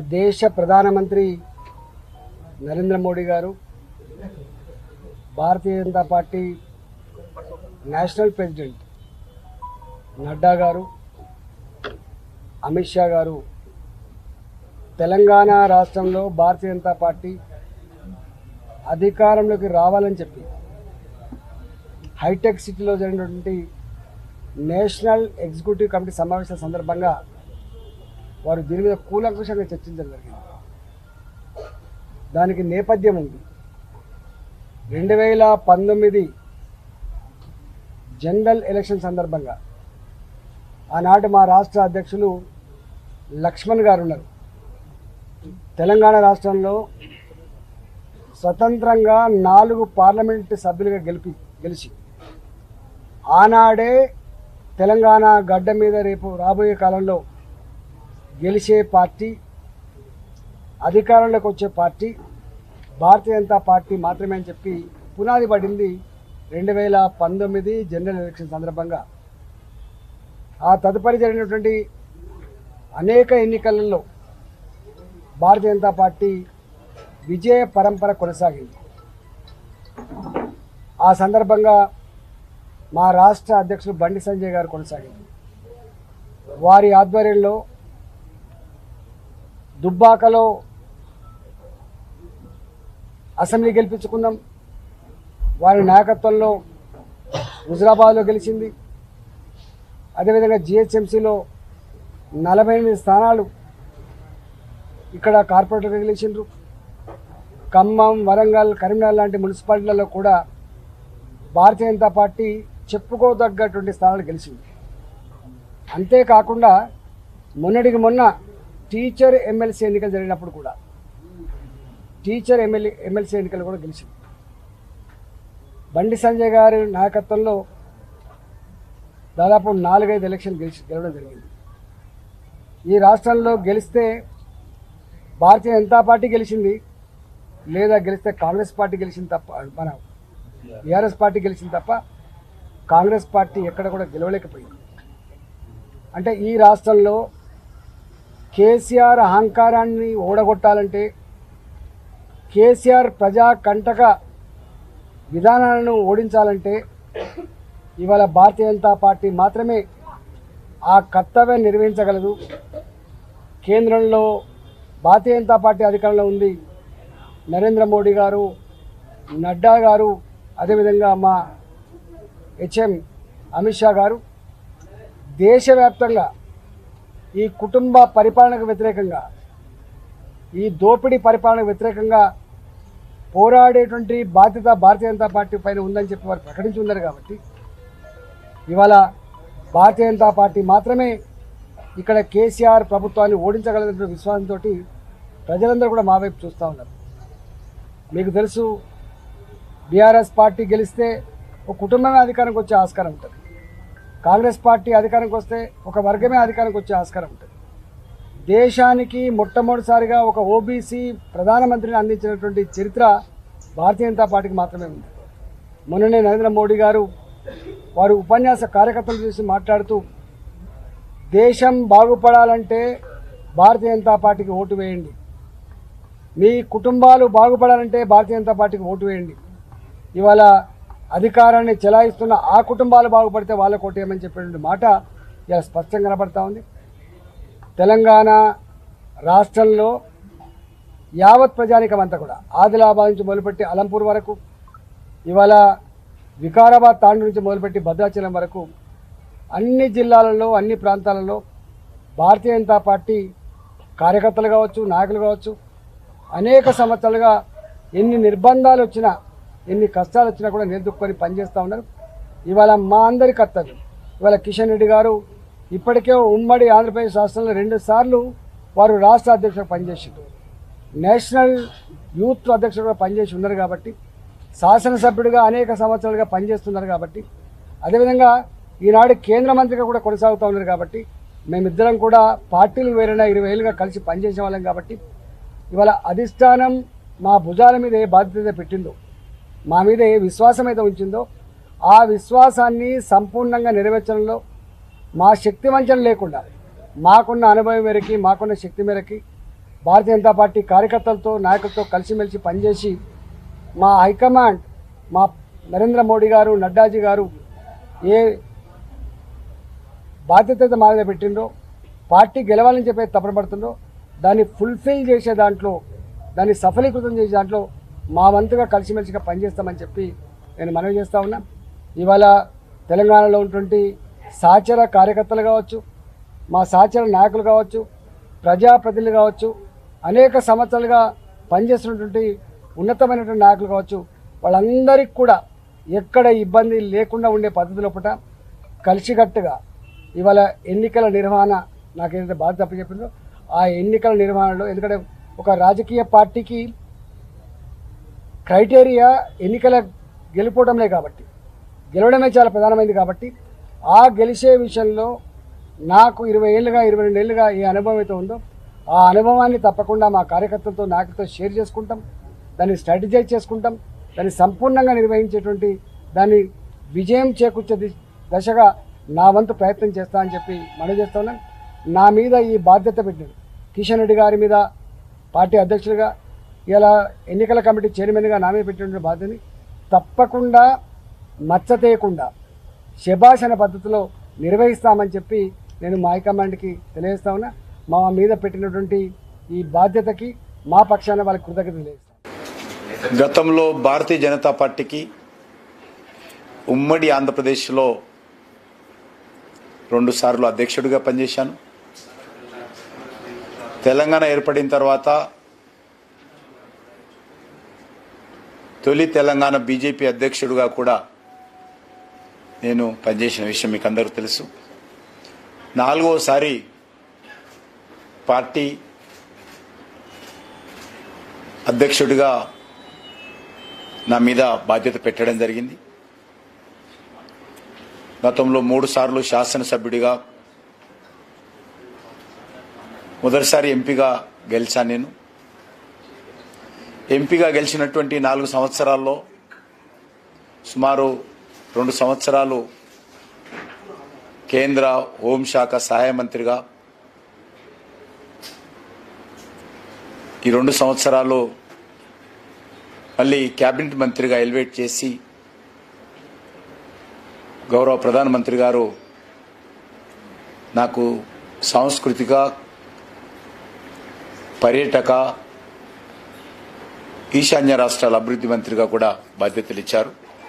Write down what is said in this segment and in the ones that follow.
దేశ ప్రధానమంత్రి నరేంద్ర మోడీ గారు Bharatiya Janata Party national president Nadda గారు అమిత్ షా గారు తెలంగాణ రాష్ట్రంలో భారతీయ జనతా పార్టీ అధికారంలోకి రావాలని చెప్పి హైటెక్ సిటీలో జరిగినటువంటి నేషనల్ ఎగ్జిక్యూటివ్ కమిటీ సమావేశం సందర్భంగా వారు దీని మీద కూలంకుషంగా చర్చించడం జరిగింది దానికి నేపథ్యం ఉంది రెండు వేల పంతొమ్మిది జనరల్ ఎలక్షన్ సందర్భంగా ఆనాటి మా రాష్ట్ర అధ్యక్షులు లక్ష్మణ్ గారు ఉన్నారు తెలంగాణ రాష్ట్రంలో స్వతంత్రంగా నాలుగు పార్లమెంటు సభ్యులుగా గెలిపి గెలిచి ఆనాడే తెలంగాణ గడ్డ మీద రేపు రాబోయే కాలంలో గెలిచే పార్టీ అధికారంలోకి వచ్చే పార్టీ భారతీయ జనతా పార్టీ మాత్రమే అని చెప్పి పునాది పడింది రెండు వేల పంతొమ్మిది జనరల్ ఎలక్షన్ సందర్భంగా ఆ తదుపరి జరిగినటువంటి అనేక ఎన్నికలలో భారతీయ జనతా పార్టీ విజయ పరంపర కొనసాగింది ఆ సందర్భంగా మా రాష్ట్ర అధ్యక్షులు బండి సంజయ్ గారు కొనసాగింది వారి ఆధ్వర్యంలో దుబ్బాకలో అసెంబ్లీ గెలిపించుకుందాం వారి నాయకత్వంలో హుజరాబాద్లో గెలిచింది అదేవిధంగా జిహెచ్ఎంసీలో నలభై ఎనిమిది స్థానాలు ఇక్కడ కార్పొరేటర్గా గెలిచిండ్రు ఖమ్మం వరంగల్ కరీంనగర్ లాంటి మున్సిపాలిటీలలో కూడా భారతీయ జనతా పార్టీ చెప్పుకోదగ్గటువంటి స్థానాలు గెలిచింది అంతేకాకుండా మొన్నటికి మొన్న టీచర్ ఎమ్మెల్సీ ఎన్నికలు జరిగినప్పుడు కూడా టీచర్ ఎమ్మెల్యే ఎమ్మెల్సీ ఎన్నికలు కూడా గెలిచింది బండి సంజయ్ గారి నాయకత్వంలో దాదాపు నాలుగైదు ఎలక్షన్ గెలిచి గెలవడం జరిగింది ఈ రాష్ట్రంలో గెలిస్తే భారతీయ జనతా పార్టీ గెలిచింది లేదా గెలిస్తే కాంగ్రెస్ పార్టీ గెలిచింది తప్ప మన బీఆర్ఎస్ పార్టీ గెలిచింది తప్ప కాంగ్రెస్ పార్టీ ఎక్కడ కూడా గెలవలేకపోయింది అంటే ఈ రాష్ట్రంలో కేసీఆర్ అహంకారాన్ని ఓడగొట్టాలంటే కేసీఆర్ ప్రజా కంటక విధానాలను ఓడించాలంటే ఇవాళ భారతీయ జనతా పార్టీ మాత్రమే ఆ కర్తవ్యం నిర్వహించగలదు కేంద్రంలో భారతీయ జనతా పార్టీ అధికారంలో ఉంది నరేంద్ర మోడీ గారు నడ్డా గారు అదేవిధంగా మా హెచ్ఎం అమిత్ షా గారు దేశవ్యాప్తంగా ఈ కుటుంబ పరిపాలనకు వ్యతిరేకంగా ఈ దోపిడీ పరిపాలనకు వ్యతిరేకంగా పోరాడేటువంటి బాధ్యత భారతీయ జనతా పార్టీ పైన ఉందని చెప్పి వారు ప్రకటించి ఉన్నారు కాబట్టి ఇవాళ భారతీయ జనతా పార్టీ మాత్రమే ఇక్కడ కేసీఆర్ ప్రభుత్వాన్ని ఓడించగలదన్న విశ్వాసంతో ప్రజలందరూ కూడా మా వైపు చూస్తూ ఉన్నారు మీకు తెలుసు బీఆర్ఎస్ పార్టీ గెలిస్తే ఒక కుటుంబమే అధికారానికి వచ్చే ఆస్కారం ఉంటుంది కాంగ్రెస్ పార్టీ అధికారానికి వస్తే ఒక వర్గమే అధికారానికి వచ్చే ఆస్కారం ఉంటుంది దేశానికి మొట్టమొదటిసారిగా ఒక ఓబీసీ ప్రధానమంత్రిని అందించినటువంటి చరిత్ర భారతీయ జనతా పార్టీకి మాత్రమే ఉంది మొన్ననే నరేంద్ర మోడీ గారు వారు ఉపన్యాస కార్యకర్తలు చూసి మాట్లాడుతూ దేశం బాగుపడాలంటే భారతీయ జనతా పార్టీకి ఓటు వేయండి మీ కుటుంబాలు బాగుపడాలంటే భారతీయ జనతా పార్టీకి ఓటు వేయండి ఇవాళ అధికారాన్ని చెలాయిస్తున్న ఆ కుటుంబాలు బాగుపడితే వాళ్ళకు ఓటేయమని చెప్పినటువంటి మాట ఇలా స్పష్టంగా కనబడతా ఉంది తెలంగాణ రాష్ట్రంలో యావత్ ప్రజానికం అంతా కూడా ఆదిలాబాద్ నుంచి మొదలుపెట్టి అలంపూర్ వరకు ఇవాళ వికారాబాద్ తాండు నుంచి మొదలుపెట్టి భద్రాచలం వరకు అన్ని జిల్లాలలో అన్ని ప్రాంతాలలో భారతీయ జనతా పార్టీ కార్యకర్తలు కావచ్చు నాయకులు కావచ్చు అనేక సంవత్సరాలుగా ఎన్ని నిర్బంధాలు వచ్చినా ఎన్ని కష్టాలు వచ్చినా కూడా నిలదొక్కుని పనిచేస్తూ ఉన్నారు ఇవాళ మా అందరి కర్తవ్యం ఇవాళ కిషన్ రెడ్డి గారు ఇప్పటికే ఉమ్మడి ఆంధ్రప్రదేశ్ రాష్ట్రంలో రెండు సార్లు వారు రాష్ట్ర అధ్యక్షుడు పనిచేసారు నేషనల్ యూత్ అధ్యక్షుడుగా పనిచేసి ఉన్నారు కాబట్టి శాసనసభ్యుడిగా అనేక సంవత్సరాలుగా పనిచేస్తున్నారు కాబట్టి అదేవిధంగా ఈనాడు కేంద్ర మంత్రిగా కూడా కొనసాగుతూ ఉన్నారు కాబట్టి మేమిద్దరం కూడా పార్టీలు వేరైనా ఇరవై ఏళ్ళుగా కలిసి పనిచేసే వాళ్ళం కాబట్టి ఇవాళ అధిష్టానం మా భుజాల మీద ఏ బాధ్యత పెట్టిందో మా మీద ఏ విశ్వాసం అయితే ఉంచిందో ఆ విశ్వాసాన్ని సంపూర్ణంగా నెరవేర్చడంలో మా శక్తి వంచన లేకుండా మాకున్న అనుభవం మేరకి మాకున్న శక్తి మేరకి భారతీయ జనతా పార్టీ కార్యకర్తలతో నాయకులతో కలిసిమెలిసి పనిచేసి మా హైకమాండ్ మా నరేంద్ర మోడీ గారు నడ్డాజీ గారు ఏ బాధ్యత మా మీద పెట్టిండ్రో పార్టీ గెలవాలని చెప్పి తపనపడుతుందో దాన్ని ఫుల్ఫిల్ చేసే దాంట్లో దాన్ని సఫలీకృతం చేసే దాంట్లో మా వంతుగా కలిసిమెలిసిగా పనిచేస్తామని చెప్పి నేను మనవి చేస్తా ఉన్నా ఇవాళ తెలంగాణలో ఉన్నటువంటి సహచర కార్యకర్తలు కావచ్చు మా సహచర నాయకులు కావచ్చు ప్రజాప్రతినిధులు కావచ్చు అనేక సంవత్సరాలుగా పనిచేస్తున్నటువంటి ఉన్నతమైనటువంటి నాయకులు కావచ్చు వాళ్ళందరికీ కూడా ఎక్కడ ఇబ్బంది లేకుండా ఉండే పద్ధతి లోపల కలిసికట్టుగా ఇవాళ ఎన్నికల నిర్వహణ నాకు ఏదైతే బాధ్యత చెప్పిందో ఆ ఎన్నికల నిర్వహణలో ఎందుకంటే ఒక రాజకీయ పార్టీకి క్రైటీరియా ఎన్నికల గెలుపోవడంలే కాబట్టి గెలవడమే చాలా ప్రధానమైంది కాబట్టి ఆ గెలిచే విషయంలో నాకు ఇరవై ఏళ్ళుగా ఇరవై రెండు ఏళ్ళుగా ఏ అనుభవం అయితే ఉందో ఆ అనుభవాన్ని తప్పకుండా మా కార్యకర్తలతో నాయకులతో షేర్ చేసుకుంటాం దాన్ని స్ట్రాటజైజ్ చేసుకుంటాం దాన్ని సంపూర్ణంగా నిర్వహించేటువంటి దాన్ని విజయం చేకూర్చే ది- దశగా నా వంతు ప్రయత్నం చేస్తా అని చెప్పి మనవి చేస్తా ఉన్నాను నా మీద ఈ బాధ్యత పెట్టాడు కిషన్ రెడ్డి గారి మీద పార్టీ అధ్యక్షుడిగా ఇలా ఎన్నికల కమిటీ చైర్మన్గా నా మీద పెట్టిన బాధ్యతని తప్పకుండా మచ్చ తీయకుండా శబాష్ అనే పద్ధతిలో నిర్వహిస్తామని చెప్పి నేను మా హైకమాండ్కి తెలియజేస్తా ఉన్నా మా మీద పెట్టినటువంటి ఈ బాధ్యతకి మా పక్షాన వాళ్ళకి కృతజ్ఞత తెలియజేస్తాను గతంలో భారతీయ జనతా పార్టీకి ఉమ్మడి ఆంధ్రప్రదేశ్లో రెండుసార్లు అధ్యక్షుడిగా పనిచేశాను తెలంగాణ ఏర్పడిన తర్వాత తొలి తెలంగాణ బీజేపీ అధ్యక్షుడిగా కూడా నేను పనిచేసిన విషయం మీకు అందరికీ తెలుసు నాలుగోసారి పార్టీ అధ్యక్షుడిగా నా మీద బాధ్యత పెట్టడం జరిగింది గతంలో మూడు సార్లు శాసనసభ్యుడిగా మొదటిసారి ఎంపీగా గెలిచాను నేను ఎంపీగా గెలిచినటువంటి నాలుగు సంవత్సరాల్లో సుమారు రెండు సంవత్సరాలు కేంద్ర హోంశాఖ సహాయ మంత్రిగా ఈ రెండు సంవత్సరాలు మళ్ళీ క్యాబినెట్ మంత్రిగా ఎలివేట్ చేసి గౌరవ ప్రధానమంత్రి గారు నాకు సాంస్కృతిక పర్యాటక ఈశాన్య రాష్ట్రాల అభివృద్ధి మంత్రిగా కూడా బాధ్యతలు ఇచ్చారు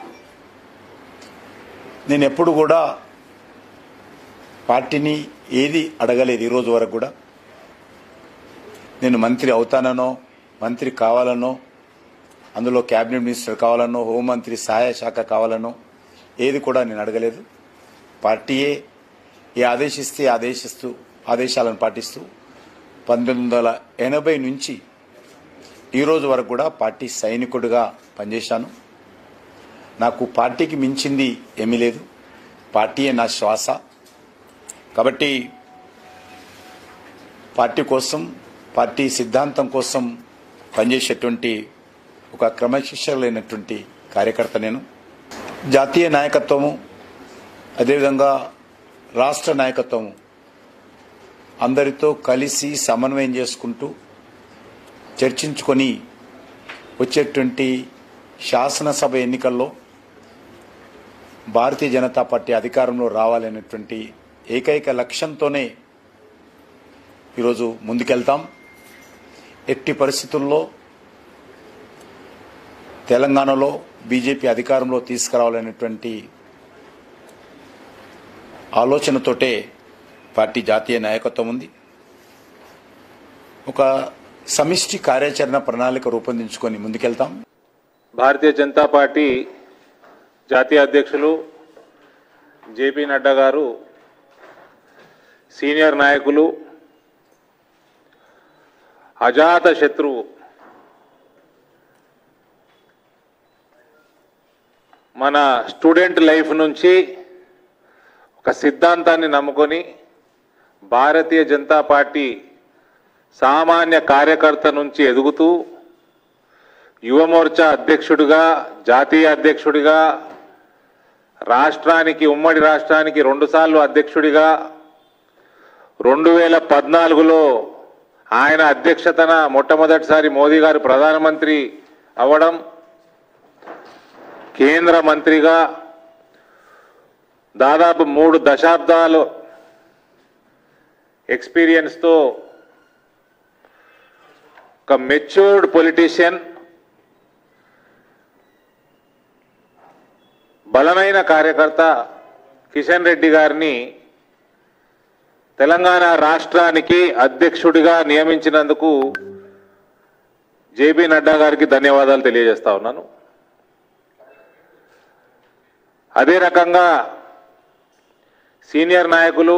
నేను ఎప్పుడు కూడా పార్టీని ఏది అడగలేదు ఈ రోజు వరకు కూడా నేను మంత్రి అవుతాననో మంత్రి కావాలనో అందులో కేబినెట్ మినిస్టర్ కావాలనో హోంమంత్రి సహాయ శాఖ కావాలనో ఏది కూడా నేను అడగలేదు పార్టీయే ఏ ఆదేశిస్తే ఆదేశిస్తూ ఆదేశాలను పాటిస్తూ పంతొమ్మిది వందల ఎనభై నుంచి ఈ రోజు వరకు కూడా పార్టీ సైనికుడిగా పనిచేశాను నాకు పార్టీకి మించింది ఏమీ లేదు పార్టీయే నా శ్వాస కాబట్టి పార్టీ కోసం పార్టీ సిద్ధాంతం కోసం పనిచేసేటువంటి ఒక క్రమశిక్షణ కార్యకర్త నేను జాతీయ నాయకత్వము అదేవిధంగా రాష్ట్ర నాయకత్వము అందరితో కలిసి సమన్వయం చేసుకుంటూ చర్చించుకొని వచ్చేటువంటి శాసనసభ ఎన్నికల్లో భారతీయ జనతా పార్టీ అధికారంలో రావాలనేటువంటి ఏకైక లక్ష్యంతోనే ఈరోజు ముందుకెళ్తాం ఎట్టి పరిస్థితుల్లో తెలంగాణలో బీజేపీ అధికారంలో తీసుకురావాలనేటువంటి ఆలోచనతోటే పార్టీ జాతీయ నాయకత్వం ఉంది ఒక సమిష్టి కార్యాచరణ ప్రణాళిక రూపొందించుకొని ముందుకెళ్తాం భారతీయ జనతా పార్టీ జాతీయ అధ్యక్షులు జేపీ నడ్డా గారు సీనియర్ నాయకులు అజాత శత్రువు మన స్టూడెంట్ లైఫ్ నుంచి ఒక సిద్ధాంతాన్ని నమ్ముకొని భారతీయ జనతా పార్టీ సామాన్య కార్యకర్త నుంచి ఎదుగుతూ యువమోర్చా అధ్యక్షుడిగా జాతీయ అధ్యక్షుడిగా రాష్ట్రానికి ఉమ్మడి రాష్ట్రానికి రెండుసార్లు అధ్యక్షుడిగా రెండు వేల పద్నాలుగులో ఆయన అధ్యక్షతన మొట్టమొదటిసారి మోదీ గారు ప్రధానమంత్రి అవ్వడం కేంద్ర మంత్రిగా దాదాపు మూడు దశాబ్దాలు ఎక్స్పీరియన్స్తో ఒక మెచ్యూర్డ్ పొలిటీషియన్ బలమైన కార్యకర్త కిషన్ రెడ్డి గారిని తెలంగాణ రాష్ట్రానికి అధ్యక్షుడిగా నియమించినందుకు జేబీ నడ్డా గారికి ధన్యవాదాలు తెలియజేస్తా ఉన్నాను అదే రకంగా సీనియర్ నాయకులు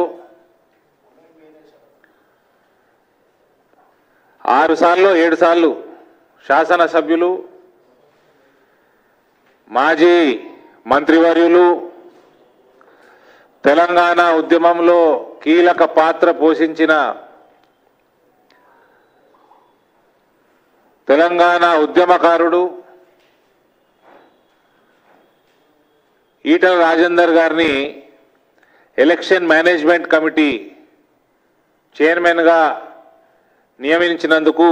ఆరు సార్లు ఏడు సార్లు శాసనసభ్యులు మాజీ మంత్రివర్యులు తెలంగాణ ఉద్యమంలో కీలక పాత్ర పోషించిన తెలంగాణ ఉద్యమకారుడు ఈటల రాజేందర్ గారిని ఎలక్షన్ మేనేజ్మెంట్ కమిటీ చైర్మన్గా నియమించినందుకు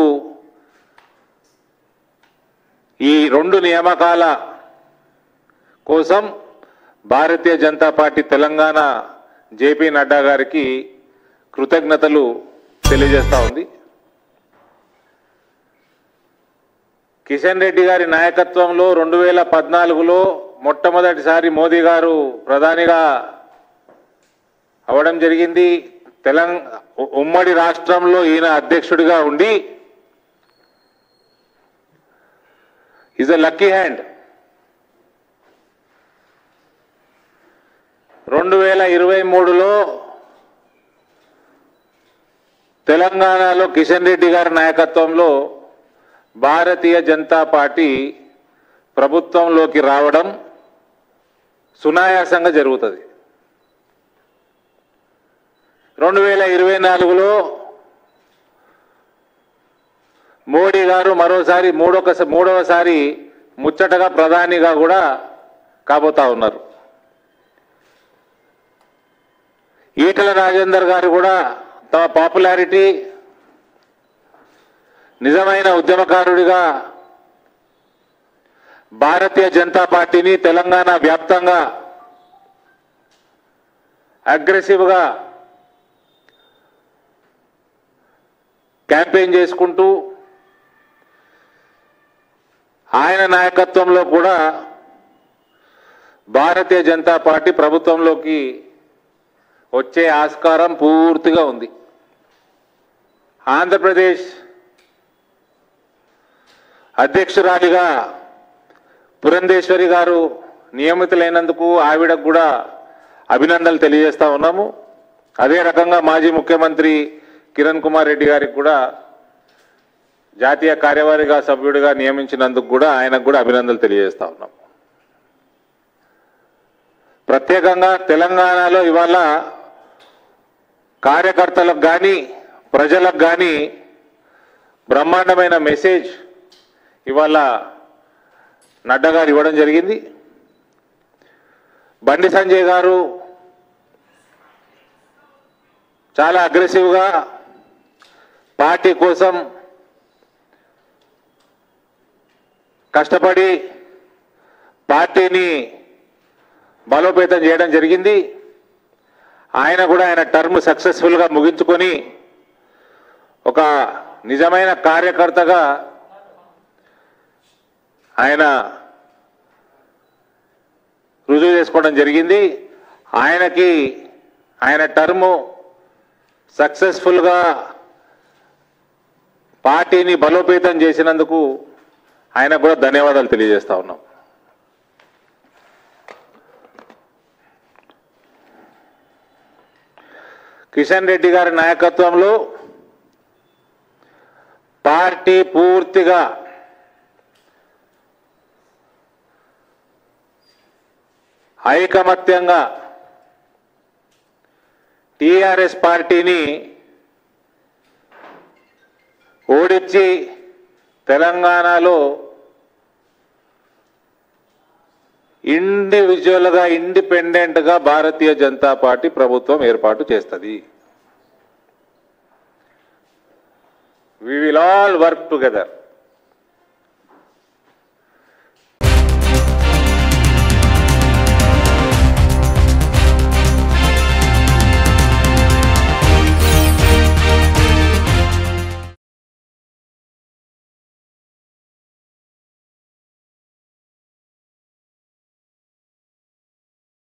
ఈ రెండు నియామకాల కోసం భారతీయ జనతా పార్టీ తెలంగాణ జేపీ నడ్డా గారికి కృతజ్ఞతలు తెలియజేస్తా ఉంది కిషన్ రెడ్డి గారి నాయకత్వంలో రెండు వేల పద్నాలుగులో మొట్టమొదటిసారి మోదీ గారు ప్రధానిగా అవడం జరిగింది తెలంగాణ ఉమ్మడి రాష్ట్రంలో ఈయన అధ్యక్షుడిగా ఉండి ఈజ్ అ లక్కీ హ్యాండ్ రెండు వేల ఇరవై మూడులో తెలంగాణలో కిషన్ రెడ్డి గారి నాయకత్వంలో భారతీయ జనతా పార్టీ ప్రభుత్వంలోకి రావడం సునాయాసంగా జరుగుతుంది రెండు వేల ఇరవై నాలుగులో మోడీ గారు మరోసారి మూడొక మూడవసారి ముచ్చటగా ప్రధానిగా కూడా కాబోతా ఉన్నారు ఈటల రాజేందర్ గారు కూడా తమ పాపులారిటీ నిజమైన ఉద్యమకారుడిగా భారతీయ జనతా పార్టీని తెలంగాణ వ్యాప్తంగా అగ్రెసివ్గా క్యాంపెయిన్ చేసుకుంటూ ఆయన నాయకత్వంలో కూడా భారతీయ జనతా పార్టీ ప్రభుత్వంలోకి వచ్చే ఆస్కారం పూర్తిగా ఉంది ఆంధ్రప్రదేశ్ అధ్యక్షురాలిగా పురంధేశ్వరి గారు నియమితులైనందుకు ఆవిడకు కూడా అభినందనలు తెలియజేస్తా ఉన్నాము అదే రకంగా మాజీ ముఖ్యమంత్రి కిరణ్ కుమార్ రెడ్డి గారికి కూడా జాతీయ కార్యవర్గ సభ్యుడిగా నియమించినందుకు కూడా ఆయనకు కూడా అభినందనలు తెలియజేస్తా ఉన్నాం ప్రత్యేకంగా తెలంగాణలో ఇవాళ కార్యకర్తలకు కానీ ప్రజలకు కానీ బ్రహ్మాండమైన మెసేజ్ ఇవాళ నడ్డా గారు ఇవ్వడం జరిగింది బండి సంజయ్ గారు చాలా అగ్రెసివ్గా పార్టీ కోసం కష్టపడి పార్టీని బలోపేతం చేయడం జరిగింది ఆయన కూడా ఆయన టర్మ్ సక్సెస్ఫుల్గా ముగించుకొని ఒక నిజమైన కార్యకర్తగా ఆయన రుజువు చేసుకోవడం జరిగింది ఆయనకి ఆయన టర్ము సక్సెస్ఫుల్గా పార్టీని బలోపేతం చేసినందుకు ఆయనకు కూడా ధన్యవాదాలు తెలియజేస్తా ఉన్నాం కిషన్ రెడ్డి గారి నాయకత్వంలో పార్టీ పూర్తిగా ఐకమత్యంగా టిఆర్ఎస్ పార్టీని ఓడించి తెలంగాణలో ఇండివిజువల్గా ఇండిపెండెంట్గా భారతీయ జనతా పార్టీ ప్రభుత్వం ఏర్పాటు చేస్తుంది we will all work together